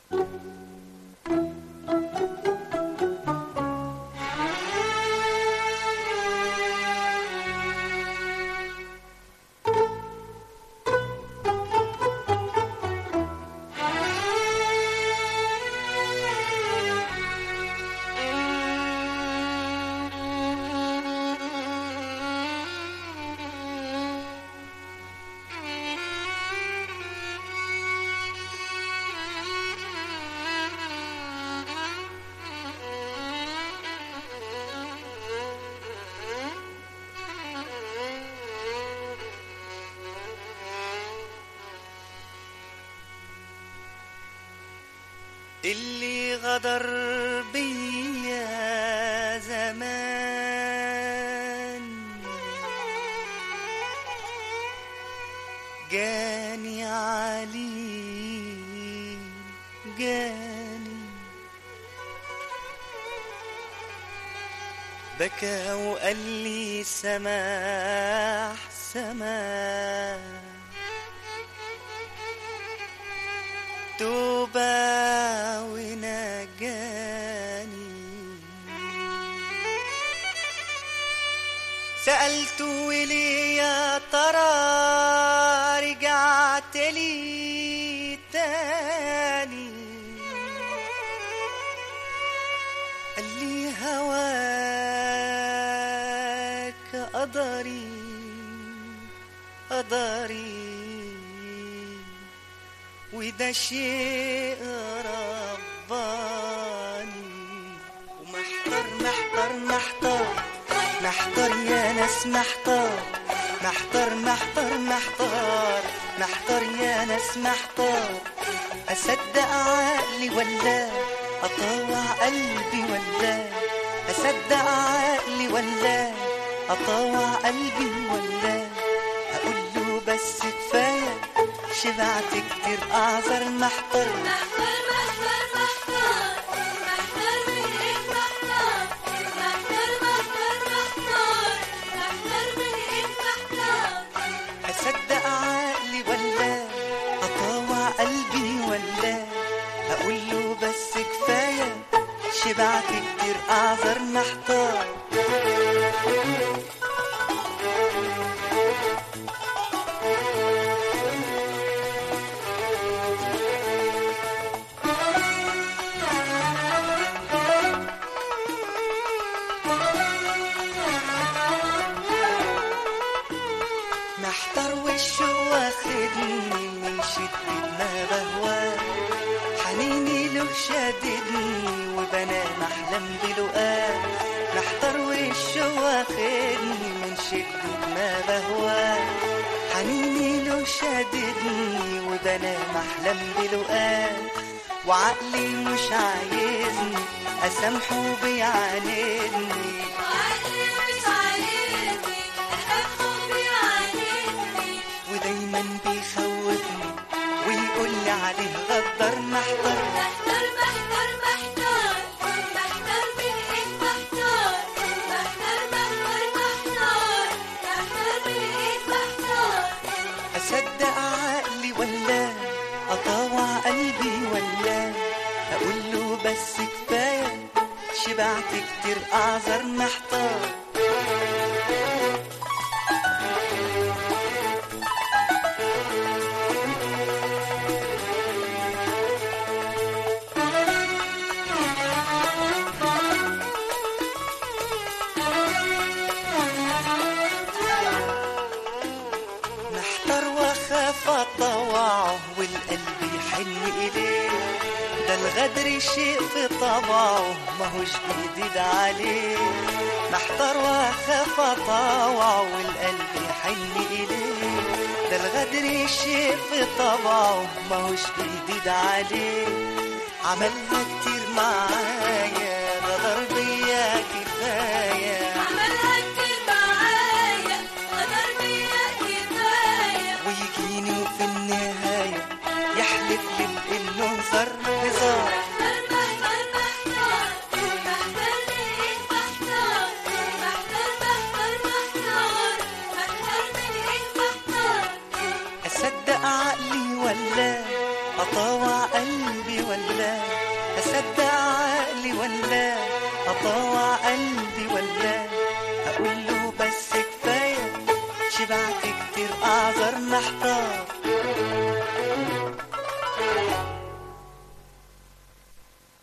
اللي غدر بيا زمان جاني علي جاني بكى وقال لي سماح سماح توبة ونجاني سألت ولي يا ترى رجعت لي تاني قال لي هواك قدري قدري وده شيء رباني ومحتار محتار محتار محتار يا ناس محتار محتار محتار محتار محتار يا ناس محتار أصدق عقلي ولا أطاوع قلبي ولا أصدق عقلي ولا أطاوع قلبي ولا أقول له بس كفاية شبعت كتير أعذر محتار محتار محتار محتار محتار من ايه محتار محتار محتار محتار محتار من ايه محتار أصدق عقلي ولا أطاوع قلبي ولا أقول له بس كفاية شبعت كتير أعذر محتار محتار وشه واخدني من شدة ما بهواه حنيني له شاددني وبنام احلم بلقاه محتار وشه واخدني من شدة ما بهواه حنيني له شاددني وبنام احلم بلقاه وعقلي مش عايزني اسامحه بيعاندني وعقلي مش عايزني أسامحه بيعاندني ودايما بيخوفني ويقول لي عليه غدر محضر محتار محتار محتار محتار من ايه محتار محتار محتار محتار محتار من ايه محتار اصدق عقلي ولا اطاوع قلبي ولا اقول له بس كفايه شبعت كتير اعذر محتار محتار واخاف اطوعه والقلب يحن اليه ده الغدر شيء في طبعه ماهوش جديد عليه محتار واخاف اطوعه والقلب يحن اليه ده الغدر شيء في طبعه ماهوش جديد عليه عملها كتير معايا ده ضربية كفاية عملها كتير معايا غدر بيا كفاية ويجيني وفي النهاية يحلف لي بإنه صار هزار محتار محتار محتار محتار من ايه محتار محتار محتار محتار محتار من ايه محتار أصدق عقلي ولا أطاوع قلبي ولا اصدق عقلي ولا اطوع قلبي ولا اقول له بس كفايه شبعت كتير اعذر محتار